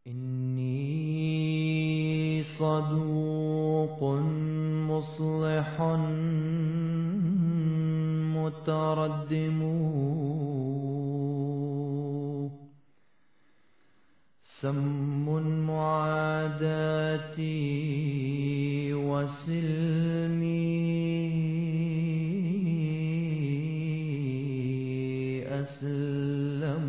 إني صدوق مصلح متردم سم معاداتي وسلمي أسلم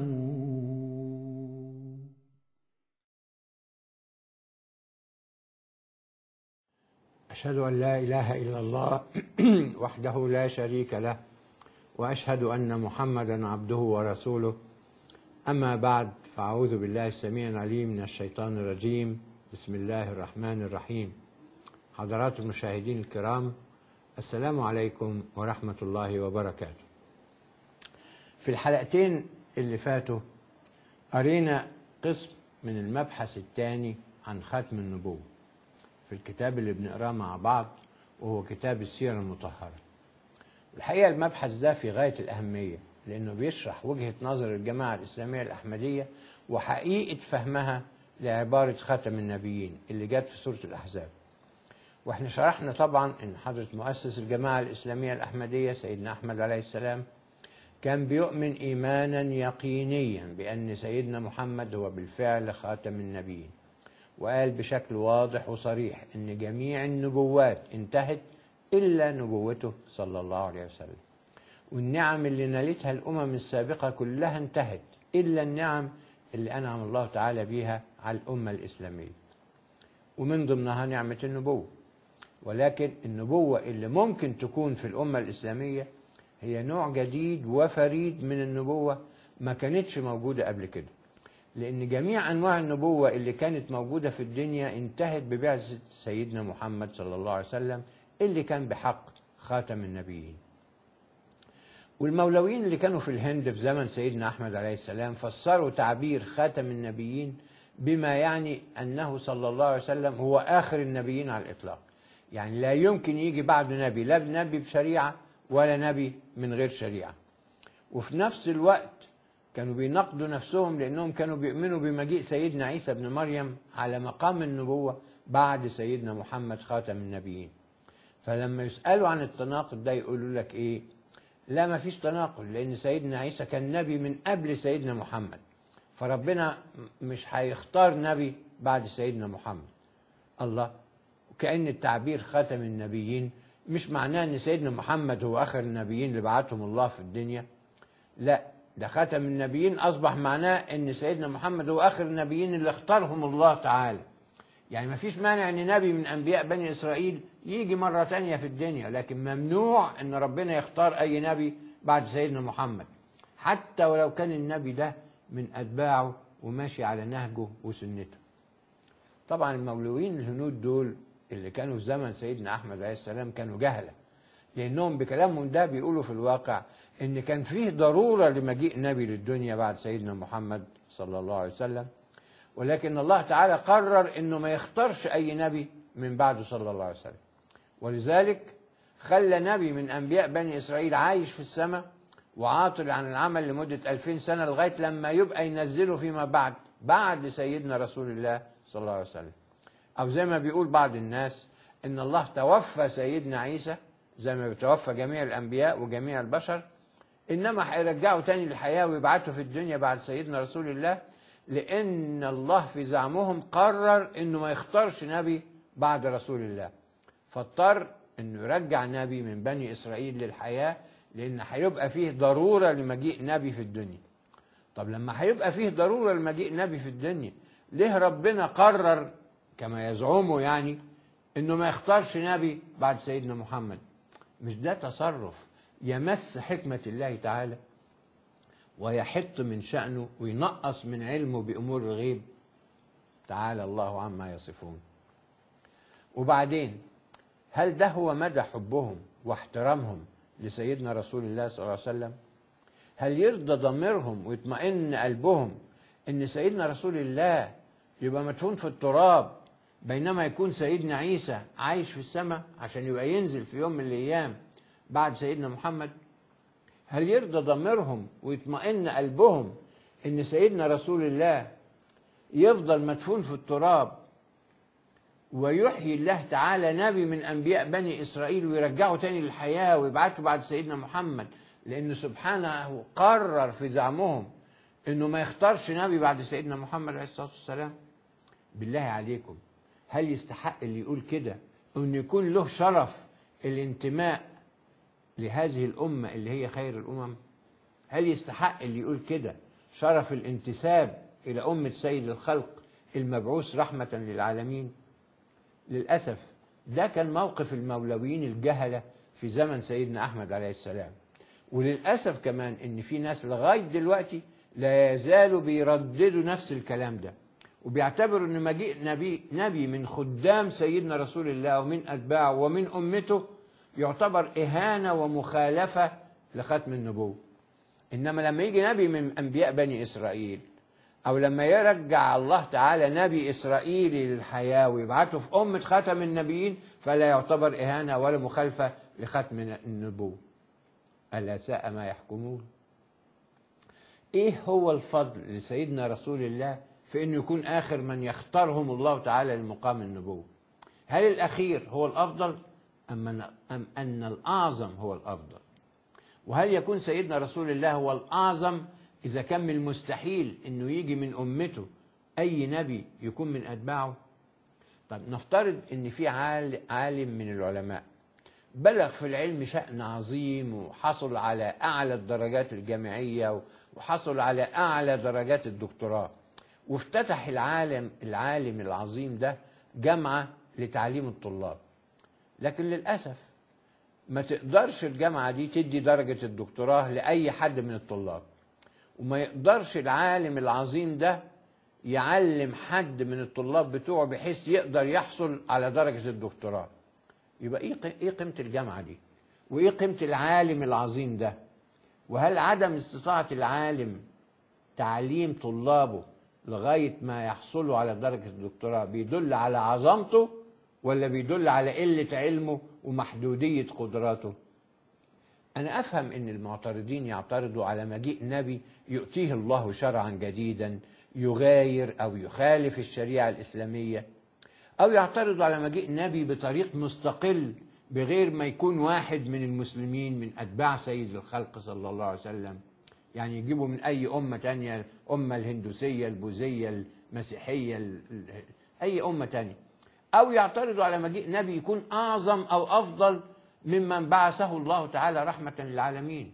أشهد أن لا إله إلا الله وحده لا شريك له وأشهد أن محمدا عبده ورسوله أما بعد فأعوذ بالله السميع العليم من الشيطان الرجيم بسم الله الرحمن الرحيم حضرات المشاهدين الكرام السلام عليكم ورحمة الله وبركاته في الحلقتين اللي فاتوا قرينا قسم من المبحث الثاني عن ختم النبوة في الكتاب اللي بنقراه مع بعض وهو كتاب السيرة المطهرة الحقيقة المبحث ده في غاية الأهمية لأنه بيشرح وجهة نظر الجماعة الإسلامية الأحمدية وحقيقة فهمها لعبارة خاتم النبيين اللي جت في سورة الأحزاب واحنا شرحنا طبعا ان حضرة مؤسس الجماعة الإسلامية الأحمدية سيدنا أحمد عليه السلام كان بيؤمن إيمانا يقينيا بأن سيدنا محمد هو بالفعل خاتم النبيين وقال بشكل واضح وصريح ان جميع النبوات انتهت الا نبوته صلى الله عليه وسلم والنعم اللي نالتها الامم السابقه كلها انتهت الا النعم اللي انعم الله تعالى بها على الامه الاسلاميه ومن ضمنها نعمه النبوه ولكن النبوه اللي ممكن تكون في الامه الاسلاميه هي نوع جديد وفريد من النبوه ما كانتش موجوده قبل كده لأن جميع أنواع النبوة اللي كانت موجودة في الدنيا انتهت ببعثة سيدنا محمد صلى الله عليه وسلم اللي كان بحق خاتم النبيين والمولويين اللي كانوا في الهند في زمن سيدنا أحمد عليه السلام فسروا تعبير خاتم النبيين بما يعني أنه صلى الله عليه وسلم هو آخر النبيين على الإطلاق يعني لا يمكن يجي بعده نبي لا نبي بشريعة ولا نبي من غير شريعة وفي نفس الوقت كانوا بيناقضوا نفسهم لانهم كانوا بيؤمنوا بمجيء سيدنا عيسى ابن مريم على مقام النبوه بعد سيدنا محمد خاتم النبيين فلما يسالوا عن التناقض ده يقولوا لك ايه لا ما فيش تناقض لان سيدنا عيسى كان نبي من قبل سيدنا محمد فربنا مش هيختار نبي بعد سيدنا محمد الله وكأن التعبير خاتم النبيين مش معناه ان سيدنا محمد هو اخر النبيين اللي بعتهم الله في الدنيا لا ده خاتم النبيين اصبح معناه ان سيدنا محمد هو اخر النبيين اللي اختارهم الله تعالى يعني ما فيش مانع ان نبي من انبياء بني اسرائيل يجي مره تانية في الدنيا لكن ممنوع ان ربنا يختار اي نبي بعد سيدنا محمد حتى ولو كان النبي ده من اتباعه وماشي على نهجه وسنته طبعا المولويين الهنود دول اللي كانوا في زمن سيدنا احمد عليه السلام كانوا جهله لانهم بكلامهم ده بيقولوا في الواقع ان كان فيه ضروره لمجيء نبي للدنيا بعد سيدنا محمد صلى الله عليه وسلم ولكن الله تعالى قرر انه ما يختارش اي نبي من بعده صلى الله عليه وسلم ولذلك خلى نبي من انبياء بني اسرائيل عايش في السماء وعاطل عن العمل لمده ألفين سنه لغايه لما يبقى ينزله فيما بعد بعد سيدنا رسول الله صلى الله عليه وسلم او زي ما بيقول بعض الناس ان الله توفى سيدنا عيسى زي ما بيتوفى جميع الانبياء وجميع البشر انما هيرجعه تاني للحياه ويبعته في الدنيا بعد سيدنا رسول الله لان الله في زعمهم قرر انه ما يختارش نبي بعد رسول الله فاضطر انه يرجع نبي من بني اسرائيل للحياه لان هيبقى فيه ضروره لمجيء نبي في الدنيا طب لما هيبقى فيه ضروره لمجيء نبي في الدنيا ليه ربنا قرر كما يزعموا يعني انه ما يختارش نبي بعد سيدنا محمد مش ده تصرف يمس حكمة الله تعالى ويحط من شأنه وينقص من علمه بأمور الغيب تعالى الله عما يصفون وبعدين هل ده هو مدى حبهم واحترامهم لسيدنا رسول الله صلى الله عليه وسلم هل يرضى ضميرهم ويطمئن قلبهم ان سيدنا رسول الله يبقى مدفون في التراب بينما يكون سيدنا عيسى عايش في السماء عشان يبقى ينزل في يوم من الايام بعد سيدنا محمد هل يرضى ضميرهم ويطمئن قلبهم ان سيدنا رسول الله يفضل مدفون في التراب ويحيي الله تعالى نبي من انبياء بني اسرائيل ويرجعه تاني للحياه ويبعثه بعد سيدنا محمد لانه سبحانه قرر في زعمهم انه ما يختارش نبي بعد سيدنا محمد عليه الصلاه والسلام بالله عليكم هل يستحق اللي يقول كده انه يكون له شرف الانتماء لهذه الامه اللي هي خير الامم هل يستحق اللي يقول كده شرف الانتساب الى امه سيد الخلق المبعوث رحمه للعالمين للاسف ده كان موقف المولويين الجهله في زمن سيدنا احمد عليه السلام وللاسف كمان ان في ناس لغايه دلوقتي لا يزالوا بيرددوا نفس الكلام ده وبيعتبروا ان مجيء نبي نبي من خدام سيدنا رسول الله ومن اتباعه ومن امته يعتبر اهانه ومخالفه لختم النبوه انما لما يجي نبي من انبياء بني اسرائيل او لما يرجع الله تعالى نبي اسرائيلي للحياه ويبعثه في امه ختم النبيين فلا يعتبر اهانه ولا مخالفه لختم النبوه الا ساء ما يحكمون ايه هو الفضل لسيدنا رسول الله في انه يكون اخر من يختارهم الله تعالى لمقام النبوه هل الاخير هو الافضل ام ان, أم أن الاعظم هو الافضل وهل يكون سيدنا رسول الله هو الاعظم اذا كان من المستحيل انه يجي من امته اي نبي يكون من اتباعه طب نفترض ان في عال- عالم من العلماء بلغ في العلم شأن عظيم وحصل على أعلى الدرجات الجامعية وحصل على أعلى درجات الدكتوراه وافتتح العالم العالم العظيم ده جامعة لتعليم الطلاب لكن للأسف ما تقدرش الجامعة دي تدي درجة الدكتوراه لأي حد من الطلاب وما يقدرش العالم العظيم ده يعلم حد من الطلاب بتوعه بحيث يقدر يحصل على درجة الدكتوراه يبقى ايه قي- ايه قيمه الجامعه دي؟ وايه قيمه العالم العظيم ده؟ وهل عدم استطاعه العالم تعليم طلابه لغايه ما يحصلوا على درجه الدكتوراه بيدل على عظمته ولا بيدل على قله علمه ومحدوديه قدراته؟ أنا أفهم أن المعترضين يعترضوا على مجيء نبي يؤتيه الله شرعا جديدا يغاير أو يخالف الشريعة الإسلامية أو يعترضوا على مجيء نبي بطريق مستقل بغير ما يكون واحد من المسلمين من أتباع سيد الخلق صلى الله عليه وسلم يعني يجيبوا من أي أمة تانية الأمة الهندوسية البوذية المسيحية ال- ال- أي أمة تانية أو يعترضوا على مجيء نبي يكون أعظم أو أفضل ممن بعثه الله تعالى رحمة للعالمين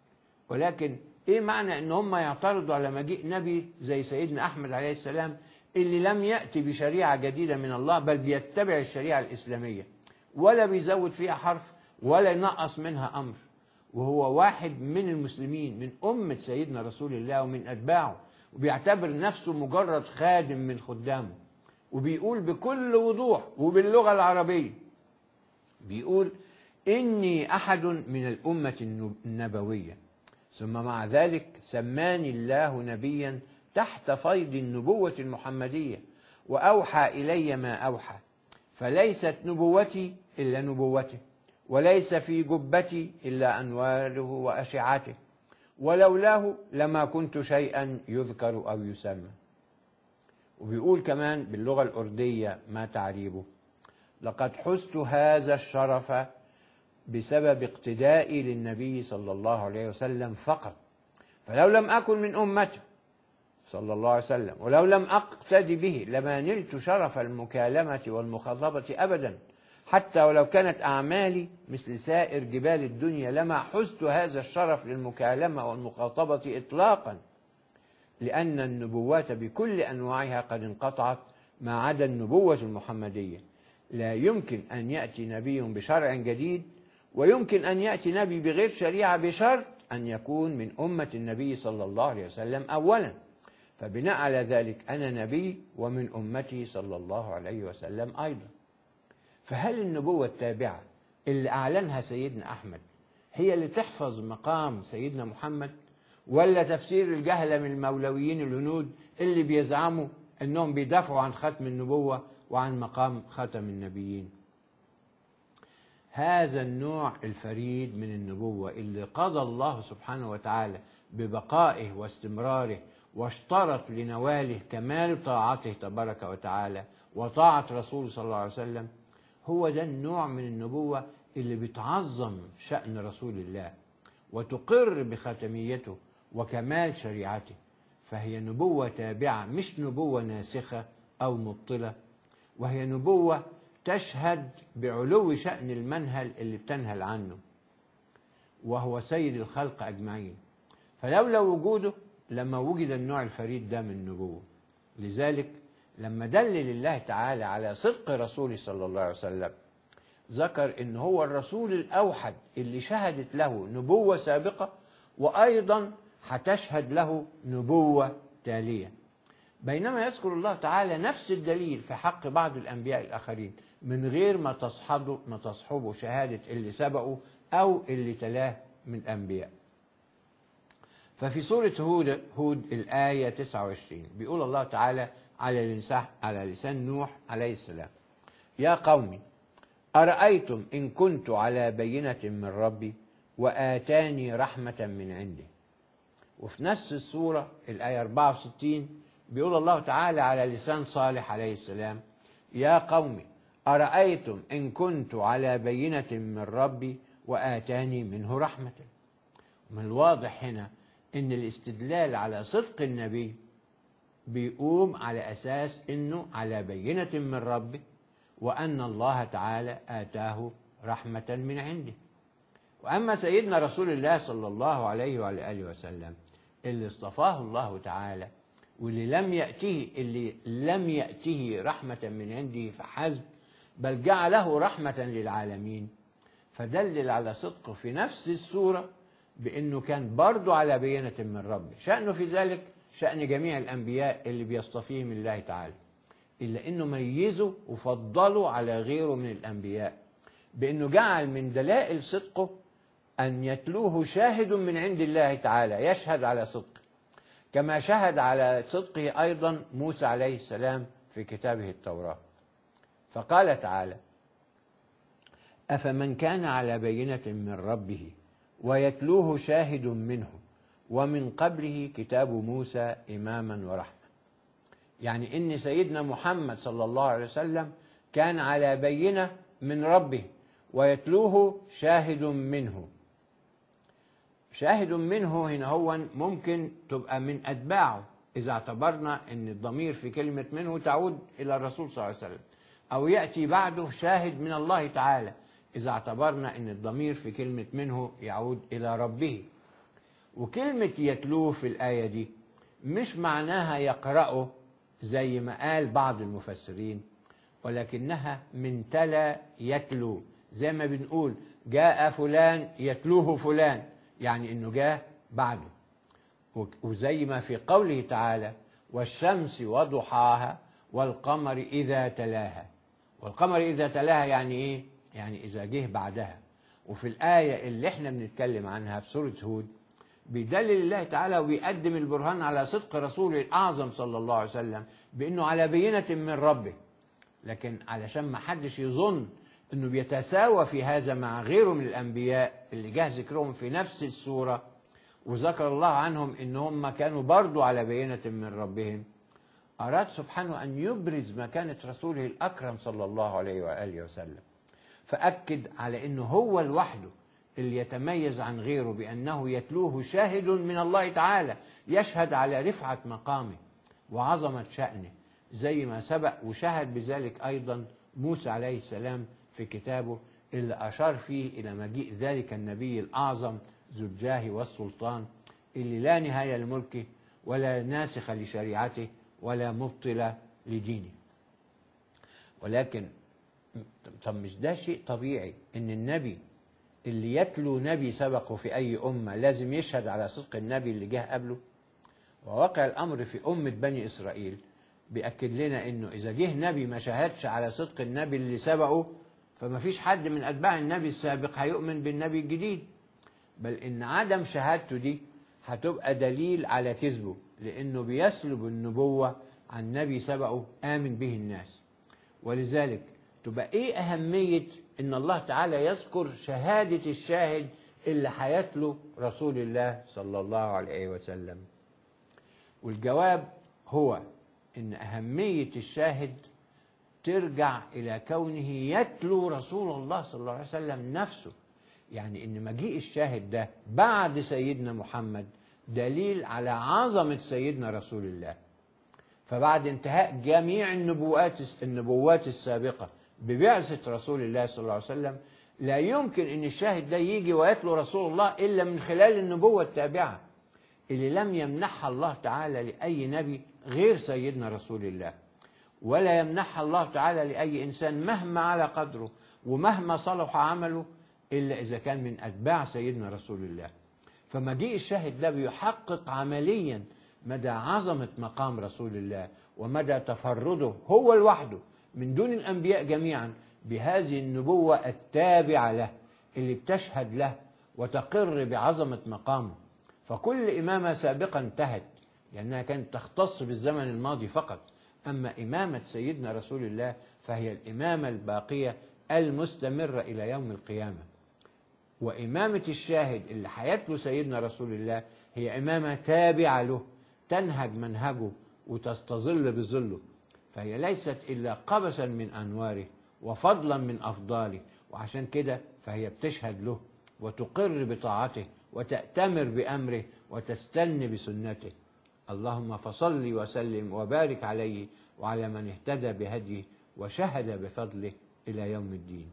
ولكن ايه معنى ان هم يعترضوا على مجيء نبي زي سيدنا احمد عليه السلام اللي لم ياتي بشريعه جديده من الله بل بيتبع الشريعه الاسلاميه ولا بيزود فيها حرف ولا ينقص منها امر وهو واحد من المسلمين من امه سيدنا رسول الله ومن اتباعه وبيعتبر نفسه مجرد خادم من خدامه وبيقول بكل وضوح وباللغه العربيه بيقول إني أحد من الأمة النب- النبوية ثم مع ذلك سماني الله نبيا تحت فيض النبوة المحمدية وأوحى إلي ما أوحى فليست نبوتي إلا نبوته وليس في جبتي إلا أنواره وأشعته ولولاه لما كنت شيئا يذكر أو يسمى وبيقول كمان باللغة الأردية ما تعريبه لقد حزت هذا الشرف بسبب اقتدائي للنبي صلى الله عليه وسلم فقط فلو لم أكن من أمته صلى الله عليه وسلم ولو لم أقتدي به لما نلت شرف المكالمة والمخاطبة أبدا حتى ولو كانت أعمالي مثل سائر جبال الدنيا لما حزت هذا الشرف للمكالمة والمخاطبة إطلاقا لأن النبوات بكل أنواعها قد انقطعت ما عدا النبوة المحمدية لا يمكن أن يأتي نبي بشرع جديد ويمكن أن يأتي نبي بغير شريعة بشرط أن يكون من أمة النبي صلى الله عليه وسلم أولا فبناء على ذلك أنا نبي ومن أمتي صلى الله عليه وسلم أيضا فهل النبوة التابعة اللي أعلنها سيدنا أحمد هي اللي تحفظ مقام سيدنا محمد ولا تفسير الجهلة من المولويين الهنود اللي بيزعموا أنهم بيدافعوا عن ختم النبوة وعن مقام ختم النبيين هذا النوع الفريد من النبوة اللي قضى الله سبحانه وتعالى ببقائه واستمراره واشترط لنواله كمال طاعته تبارك وتعالى وطاعة رسوله صلى الله عليه وسلم هو ده النوع من النبوة اللي بتعظم شأن رسول الله وتقر بختميته وكمال شريعته فهي نبوة تابعة مش نبوة ناسخة أو مبطلة وهي نبوة تشهد بعلو شأن المنهل اللي بتنهل عنه وهو سيد الخلق أجمعين فلولا وجوده لما وجد النوع الفريد ده من النبوة لذلك لما دلل الله تعالى على صدق رسوله صلى الله عليه وسلم ذكر ان هو الرسول الاوحد اللي شهدت له نبوه سابقه وايضا هتشهد له نبوه تاليه بينما يذكر الله تعالى نفس الدليل في حق بعض الانبياء الاخرين من غير ما تصحبه ما تصحبه شهاده اللي سبقه او اللي تلاه من الانبياء ففي سورة هود هود الآية 29 بيقول الله تعالى على لسان على لسان نوح عليه السلام يا قوم أرأيتم إن كنت على بينة من ربي وآتاني رحمة من عنده وفي نفس السورة الآية 64 بيقول الله تعالى على لسان صالح عليه السلام يا قوم أرأيتم إن كنت على بينة من ربي وآتاني منه رحمة من الواضح هنا ان الاستدلال على صدق النبي بيقوم على اساس انه على بينه من ربه وان الله تعالى اتاه رحمه من عنده واما سيدنا رسول الله صلى الله عليه وعلى اله وسلم اللي اصطفاه الله تعالى واللي لم ياته اللي لم ياته رحمه من عنده فحسب بل جعله رحمه للعالمين فدلل على صدقه في نفس السوره بانه كان برضه على بينه من ربه شانه في ذلك شان جميع الانبياء اللي بيصطفيهم الله تعالى الا انه ميزه وفضله على غيره من الانبياء بانه جعل من دلائل صدقه ان يتلوه شاهد من عند الله تعالى يشهد على صدقه كما شهد على صدقه ايضا موسى عليه السلام في كتابه التوراه فقال تعالى افمن كان على بينه من ربه ويتلوه شاهد منه ومن قبله كتاب موسى إماما ورحمة يعني إن سيدنا محمد صلى الله عليه وسلم كان على بينة من ربه ويتلوه شاهد منه شاهد منه هنا هو ممكن تبقى من أتباعه إذا اعتبرنا أن الضمير في كلمة منه تعود إلى الرسول صلى الله عليه وسلم أو يأتي بعده شاهد من الله تعالى إذا اعتبرنا أن الضمير في كلمة منه يعود إلى ربه وكلمة يتلوه في الآية دي مش معناها يقرأه زي ما قال بعض المفسرين ولكنها من تلا يتلو زي ما بنقول جاء فلان يتلوه فلان يعني انه جاء بعده وزي ما في قوله تعالى والشمس وضحاها والقمر إذا تلاها والقمر إذا تلاها يعني إيه؟ يعني إذا جه بعدها وفي الآية اللي احنا بنتكلم عنها في سورة هود بيدلل الله تعالى ويقدم البرهان على صدق رسوله الأعظم صلى الله عليه وسلم بأنه على بينة من ربه لكن علشان ما حدش يظن أنه بيتساوى في هذا مع غيره من الأنبياء اللي جه ذكرهم في نفس السورة وذكر الله عنهم ان هم كانوا برضو على بينة من ربهم أراد سبحانه أن يبرز مكانة رسوله الأكرم صلى الله عليه وآله وسلم فأكد على أنه هو لوحده اللي يتميز عن غيره بأنه يتلوه شاهد من الله تعالى يشهد على رفعة مقامه وعظمة شأنه زي ما سبق وشهد بذلك أيضا موسى عليه السلام في كتابه اللي أشار فيه إلى مجيء ذلك النبي الأعظم ذو الجاه والسلطان اللي لا نهاية لملكه ولا ناسخ لشريعته ولا مبطل لدينه ولكن طب مش ده شيء طبيعي ان النبي اللي يتلو نبي سبقه في اي امه لازم يشهد على صدق النبي اللي جه قبله وواقع الامر في امه بني اسرائيل بيأكد لنا انه اذا جه نبي ما شهدش على صدق النبي اللي سبقه فما فيش حد من اتباع النبي السابق هيؤمن بالنبي الجديد بل ان عدم شهادته دي هتبقى دليل على كذبه لانه بيسلب النبوه عن نبي سبقه امن به الناس ولذلك تبقى ايه اهميه ان الله تعالى يذكر شهاده الشاهد اللي هيتلو رسول الله صلى الله عليه وسلم والجواب هو ان اهميه الشاهد ترجع الى كونه يتلو رسول الله صلى الله عليه وسلم نفسه يعني ان مجيء الشاهد ده بعد سيدنا محمد دليل على عظمه سيدنا رسول الله فبعد انتهاء جميع النبوات النبوات السابقه ببعثه رسول الله صلى الله عليه وسلم لا يمكن ان الشاهد ده يجي ويتلو رسول الله الا من خلال النبوه التابعه اللي لم يمنحها الله تعالى لاي نبي غير سيدنا رسول الله ولا يمنحها الله تعالى لاي انسان مهما على قدره ومهما صلح عمله الا اذا كان من اتباع سيدنا رسول الله فمجيء الشاهد ده بيحقق عمليا مدى عظمه مقام رسول الله ومدى تفرده هو لوحده من دون الانبياء جميعا بهذه النبوه التابعه له اللي بتشهد له وتقر بعظمه مقامه فكل امامه سابقه انتهت لانها كانت تختص بالزمن الماضي فقط اما امامه سيدنا رسول الله فهي الامامه الباقيه المستمره الى يوم القيامه وإمامة الشاهد اللي هيتلو سيدنا رسول الله هي إمامة تابعة له تنهج منهجه وتستظل بظله فهي ليست إلا قبسا من أنواره وفضلا من أفضاله وعشان كده فهي بتشهد له وتقر بطاعته وتأتمر بأمره وتستن بسنته اللهم فصل وسلم وبارك عليه وعلى من اهتدى بهديه وشهد بفضله إلى يوم الدين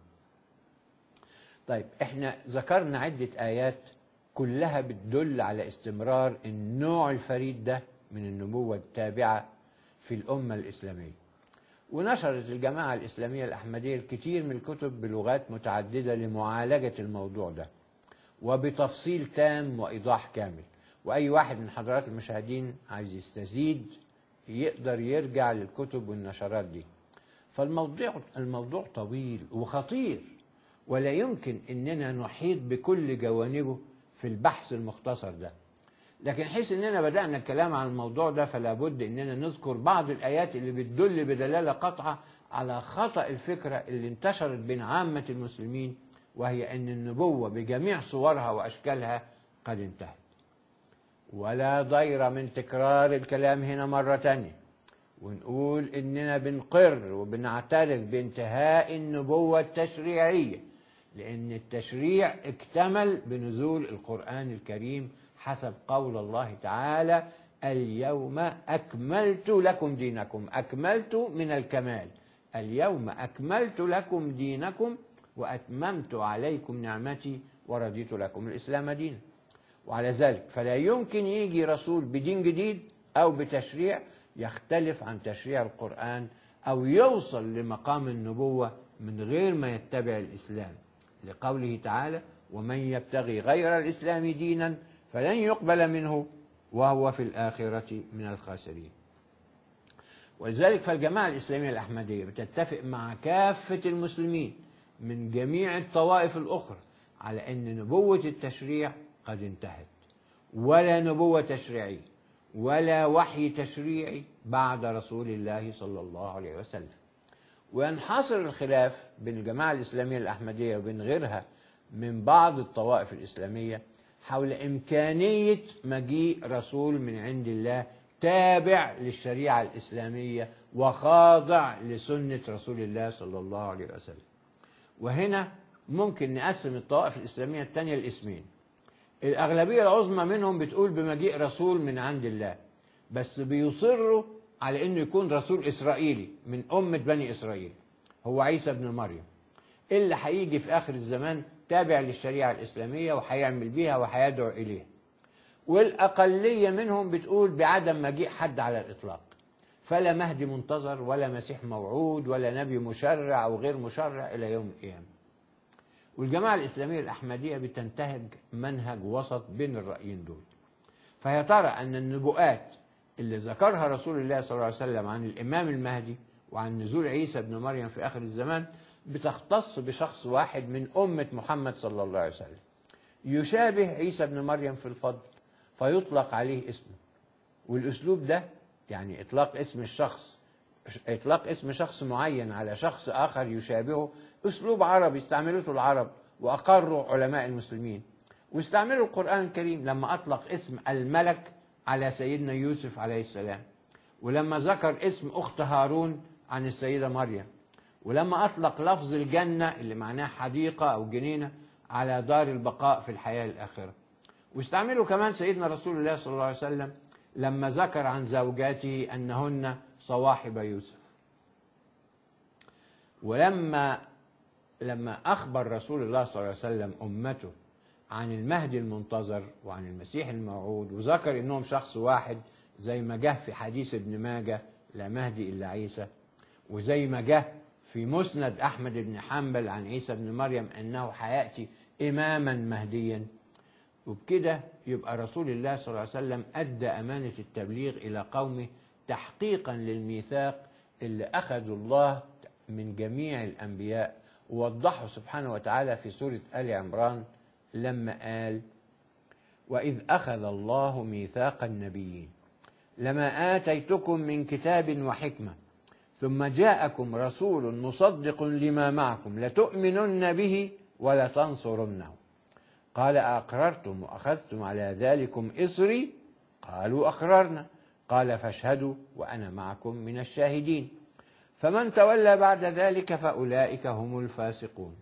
طيب احنا ذكرنا عدة آيات كلها بتدل على استمرار النوع الفريد ده من النبوة التابعة في الأمة الإسلامية ونشرت الجماعة الإسلامية الأحمدية الكثير من الكتب بلغات متعددة لمعالجة الموضوع ده وبتفصيل تام وإيضاح كامل وأي واحد من حضرات المشاهدين عايز يستزيد يقدر يرجع للكتب والنشرات دي فالموضوع الموضوع طويل وخطير ولا يمكن اننا نحيط بكل جوانبه في البحث المختصر ده لكن حيث اننا بدانا الكلام عن الموضوع ده فلا بد اننا نذكر بعض الايات اللي بتدل بدلاله قاطعه على خطا الفكره اللي انتشرت بين عامه المسلمين وهي ان النبوه بجميع صورها واشكالها قد انتهت ولا ضير من تكرار الكلام هنا مره تانيه ونقول اننا بنقر وبنعترف بانتهاء النبوه التشريعيه لان التشريع اكتمل بنزول القران الكريم حسب قول الله تعالى اليوم اكملت لكم دينكم اكملت من الكمال اليوم اكملت لكم دينكم واتممت عليكم نعمتي ورضيت لكم الاسلام دينا وعلى ذلك فلا يمكن يجي رسول بدين جديد او بتشريع يختلف عن تشريع القرآن أو يوصل لمقام النبوة من غير ما يتبع الإسلام لقوله تعالى ومن يبتغي غير الإسلام دينا فلن يقبل منه وهو في الآخرة من الخاسرين ولذلك فالجماعة الإسلامية الأحمدية بتتفق مع كافة المسلمين من جميع الطوائف الأخرى على أن نبوة التشريع قد انتهت ولا نبوة تشريعية ولا وحي تشريعي بعد رسول الله صلى الله عليه وسلم وينحصر الخلاف بين الجماعة الإسلامية الأحمدية وبين غيرها من بعض الطوائف الإسلامية حول إمكانية مجيء رسول من عند الله تابع للشريعة الإسلامية وخاضع لسنة رسول الله صلى الله عليه وسلم وهنا ممكن نقسم الطوائف الإسلامية الثانية لاسمين الأغلبية العظمى منهم بتقول بمجيء رسول من عند الله بس بيصروا على انه يكون رسول اسرائيلي من امه بني اسرائيل هو عيسى ابن مريم اللي هيجي في اخر الزمان تابع للشريعه الاسلاميه وهيعمل بيها وهيدعو اليها والاقليه منهم بتقول بعدم مجيء حد على الاطلاق فلا مهدي منتظر ولا مسيح موعود ولا نبي مشرع او غير مشرع الى يوم القيامه والجماعه الاسلاميه الاحمديه بتنتهج منهج وسط بين الرايين دول فيا ترى ان النبوءات اللي ذكرها رسول الله صلى الله عليه وسلم عن الامام المهدي وعن نزول عيسى ابن مريم في اخر الزمان بتختص بشخص واحد من امه محمد صلى الله عليه وسلم يشابه عيسى ابن مريم في الفضل فيطلق عليه اسمه والاسلوب ده يعني اطلاق اسم الشخص اطلاق اسم شخص معين على شخص اخر يشابهه اسلوب عربي استعملته العرب واقره علماء المسلمين واستعملوا القران الكريم لما اطلق اسم الملك على سيدنا يوسف عليه السلام ولما ذكر اسم أخت هارون عن السيدة مريم ولما أطلق لفظ الجنة اللي معناه حديقة أو جنينة على دار البقاء في الحياة الآخرة واستعملوا كمان سيدنا رسول الله صلى الله عليه وسلم لما ذكر عن زوجاته أنهن صواحب يوسف ولما لما أخبر رسول الله صلى الله عليه وسلم أمته عن المهدي المنتظر وعن المسيح الموعود وذكر إنهم شخص واحد زي ما جه في حديث ابن ماجه لا مهدي إلا عيسى وزي ما جه في مسند أحمد بن حنبل عن عيسى بن مريم أنه حيأتي إماما مهديا وبكده يبقى رسول الله صلى الله عليه وسلم أدى أمانة التبليغ إلى قومه تحقيقا للميثاق اللي أخذه الله من جميع الأنبياء ووضحه سبحانه وتعالى في سورة آل عمران لما قال وإذ أخذ الله ميثاق النبيين لما آتيتكم من كتاب وحكمة ثم جاءكم رسول مصدق لما معكم لتؤمنن به ولتنصرنه قال أقررتم وأخذتم على ذلكم إصري قالوا أقررنا قال فاشهدوا وأنا معكم من الشاهدين فمن تولى بعد ذلك فأولئك هم الفاسقون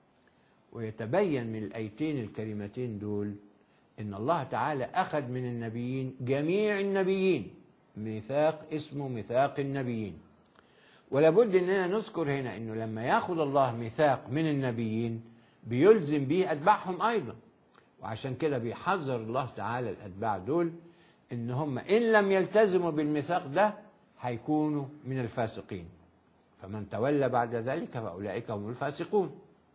ويتبين من الآيتين الكريمتين دول إن الله تعالى أخذ من النبيين جميع النبيين ميثاق اسمه ميثاق النبيين ولابد اننا نذكر هنا انه لما ياخذ الله ميثاق من النبيين بيلزم به اتباعهم ايضا وعشان كده بيحذر الله تعالى الاتباع دول ان هم ان لم يلتزموا بالميثاق ده هيكونوا من الفاسقين فمن تولى بعد ذلك فاولئك هم الفاسقون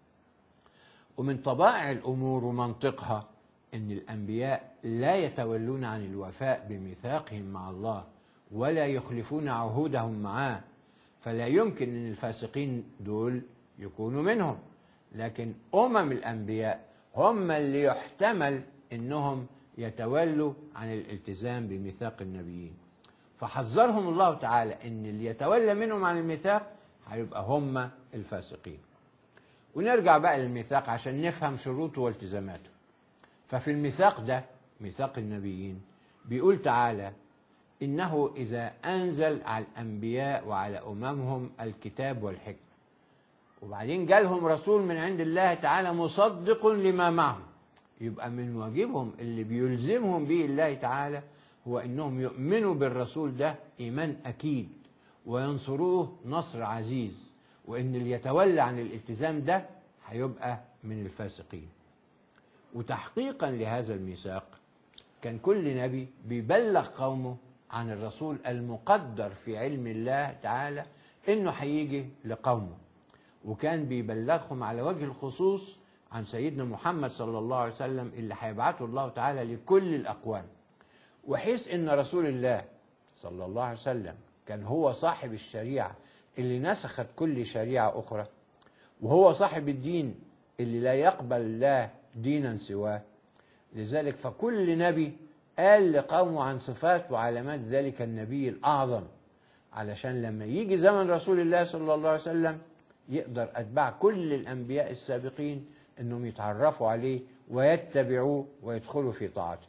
ومن طبائع الامور ومنطقها ان الانبياء لا يتولون عن الوفاء بميثاقهم مع الله ولا يخلفون عهودهم معاه فلا يمكن ان الفاسقين دول يكونوا منهم لكن امم الانبياء هم اللي يحتمل انهم يتولوا عن الالتزام بميثاق النبيين فحذرهم الله تعالى ان اللي يتولى منهم عن الميثاق هيبقى هم الفاسقين ونرجع بقى للميثاق عشان نفهم شروطه والتزاماته ففي الميثاق ده ميثاق النبيين بيقول تعالى إنه إذا أنزل على الأنبياء وعلى أممهم الكتاب والحكمة وبعدين جالهم رسول من عند الله تعالى مصدق لما معهم يبقى من واجبهم اللي بيلزمهم به الله تعالى هو انهم يؤمنوا بالرسول ده ايمان اكيد وينصروه نصر عزيز وان اللي يتولى عن الالتزام ده هيبقى من الفاسقين وتحقيقا لهذا الميثاق كان كل نبي بيبلغ قومه عن الرسول المقدر في علم الله تعالى انه هيجي لقومه وكان بيبلغهم على وجه الخصوص عن سيدنا محمد صلى الله عليه وسلم اللي هيبعته الله تعالى لكل الاقوام وحيث ان رسول الله صلى الله عليه وسلم كان هو صاحب الشريعه اللي نسخت كل شريعه اخرى وهو صاحب الدين اللي لا يقبل الله دينا سواه لذلك فكل نبي قال لقومه عن صفات وعلامات ذلك النبي الأعظم علشان لما يجي زمن رسول الله صلى الله عليه وسلم يقدر أتباع كل الأنبياء السابقين أنهم يتعرفوا عليه ويتبعوه ويدخلوا في طاعته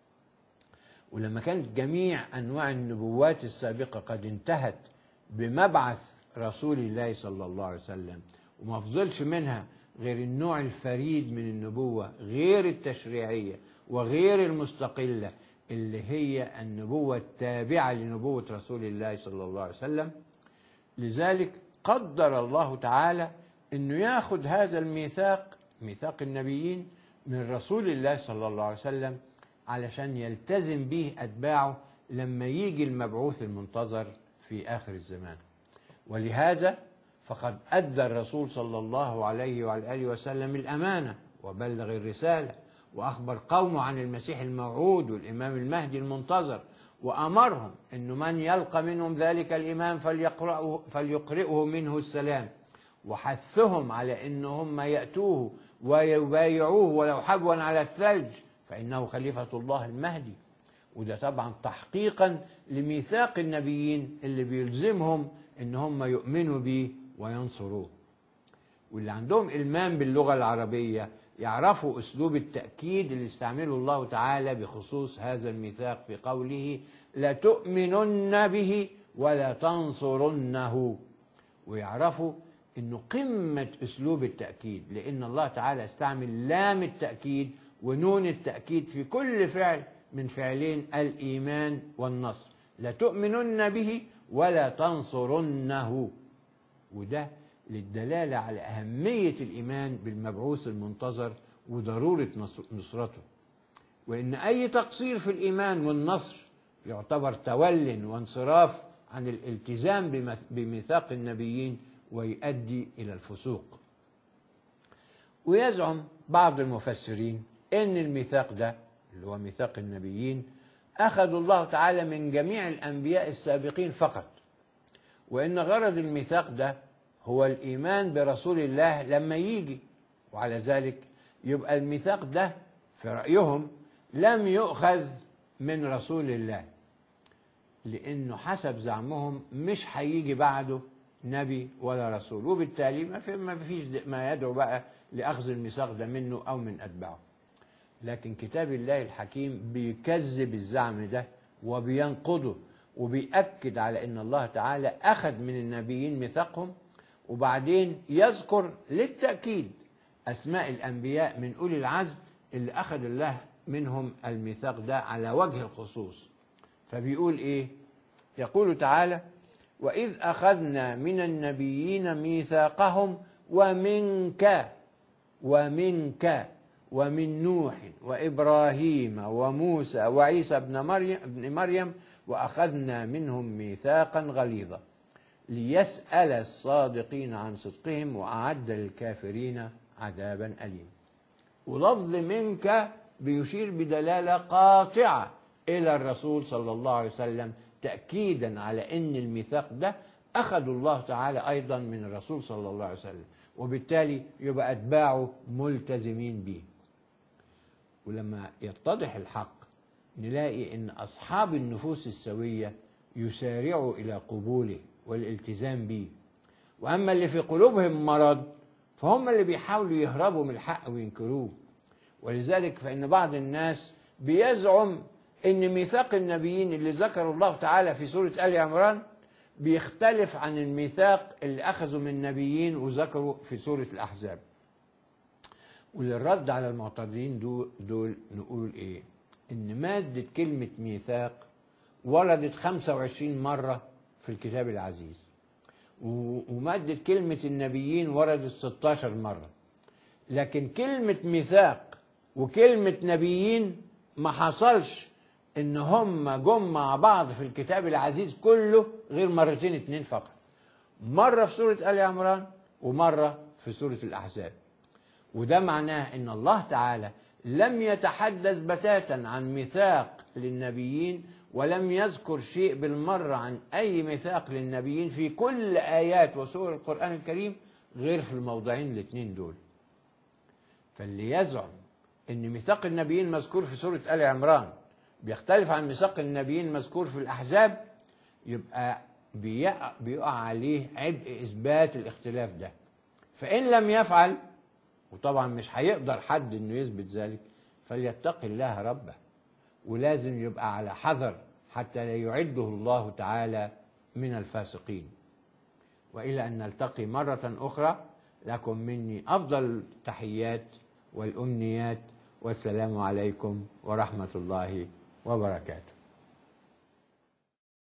ولما كانت جميع أنواع النبوات السابقة قد انتهت بمبعث رسول الله صلى الله عليه وسلم وما فضلش منها غير النوع الفريد من النبوة غير التشريعية وغير المستقلة اللي هي النبوة التابعة لنبوة رسول الله صلى الله عليه وسلم لذلك قدر الله تعالى انه ياخذ هذا الميثاق ميثاق النبيين من رسول الله صلى الله عليه وسلم علشان يلتزم به اتباعه لما يجي المبعوث المنتظر في اخر الزمان ولهذا فقد ادى الرسول صلى الله عليه وعلى اله وسلم الامانه وبلغ الرساله واخبر قومه عن المسيح الموعود والامام المهدي المنتظر وامرهم انه من يلقى منهم ذلك الامام فليقرأه فليقرئه منه السلام وحثهم على ان هم ياتوه ويبايعوه ولو حبوا على الثلج فانه خليفه الله المهدي وده طبعا تحقيقا لميثاق النبيين اللي بيلزمهم ان هم يؤمنوا به وينصروه واللي عندهم المام باللغه العربيه يعرفوا أسلوب التأكيد اللي استعمله الله تعالى بخصوص هذا الميثاق في قوله لتؤمنن به ولا تنصرنه ويعرفوا انه قمة اسلوب التأكيد لان الله تعالى استعمل لام التأكيد ونون التأكيد في كل فعل من فعلين الايمان والنصر لتؤمنن به ولا تنصرنه وده للدلالة على أهمية الإيمان بالمبعوث المنتظر وضرورة نصر- نصرته وإن أي تقصير في الإيمان والنصر يعتبر تول وانصراف عن الالتزام بمث- بميثاق النبيين ويؤدي إلى الفسوق ويزعم بعض المفسرين ان الميثاق ده اللي هو ميثاق النبيين اخذ الله تعالى من جميع الانبياء السابقين فقط وان غرض الميثاق ده هو الايمان برسول الله لما يجي وعلى ذلك يبقى الميثاق ده في رايهم لم يؤخذ من رسول الله لانه حسب زعمهم مش هيجي بعده نبي ولا رسول وبالتالي ما في ما فيش د- ما يدعو بقى لاخذ الميثاق ده منه او من اتباعه لكن كتاب الله الحكيم بيكذب الزعم ده وبينقضه وبيأكد على ان الله تعالى اخذ من النبيين ميثاقهم وبعدين يذكر للتأكيد اسماء الانبياء من اولي العزم اللي اخذ الله منهم الميثاق ده على وجه الخصوص فبيقول ايه يقول تعالى واذ اخذنا من النبيين ميثاقهم ومنك ومنك ومن نوح وابراهيم وموسى وعيسى ابن مريم ابن مريم واخذنا منهم ميثاقا غليظا ليسال الصادقين عن صدقهم واعد للكافرين عذابا اليما ولفظ منك بيشير بدلاله قاطعه الى الرسول صلى الله عليه وسلم تاكيدا على ان الميثاق ده اخذ الله تعالى ايضا من الرسول صلى الله عليه وسلم وبالتالي يبقى اتباعه ملتزمين به ولما يتضح الحق نلاقي ان اصحاب النفوس السويه يسارعوا الى قبوله والالتزام به واما اللي في قلوبهم مرض فهم اللي بيحاولوا يهربوا من الحق وينكروه ولذلك فان بعض الناس بيزعم ان ميثاق النبيين اللي ذكره الله تعالى في سوره ال عمران بيختلف عن الميثاق اللي اخذه من النبيين وذكره في سوره الاحزاب وللرد على المعترضين دول, دول نقول ايه ان مادة كلمة ميثاق وردت 25 مرة في الكتاب العزيز و- ومادة كلمة النبيين وردت 16 مرة لكن كلمة ميثاق وكلمة نبيين ما حصلش ان هم جم مع بعض في الكتاب العزيز كله غير مرتين اتنين فقط مرة في سورة آل عمران ومرة في سورة الأحزاب وده معناه ان الله تعالى لم يتحدث بتاتا عن ميثاق للنبيين ولم يذكر شيء بالمرة عن أي ميثاق للنبيين في كل آيات وسور القرآن الكريم غير في الموضعين الاثنين دول فاللي يزعم ان ميثاق النبيين مذكور في سورة آل عمران بيختلف عن ميثاق النبيين مذكور في الأحزاب يبقى بيقع, بيقع عليه عبء إثبات الاختلاف ده فإن لم يفعل وطبعا مش هيقدر حد انه يثبت ذلك فليتق الله ربه ولازم يبقى على حذر حتى لا يعده الله تعالى من الفاسقين والى ان نلتقي مره اخرى لكم مني افضل التحيات والامنيات والسلام عليكم ورحمه الله وبركاته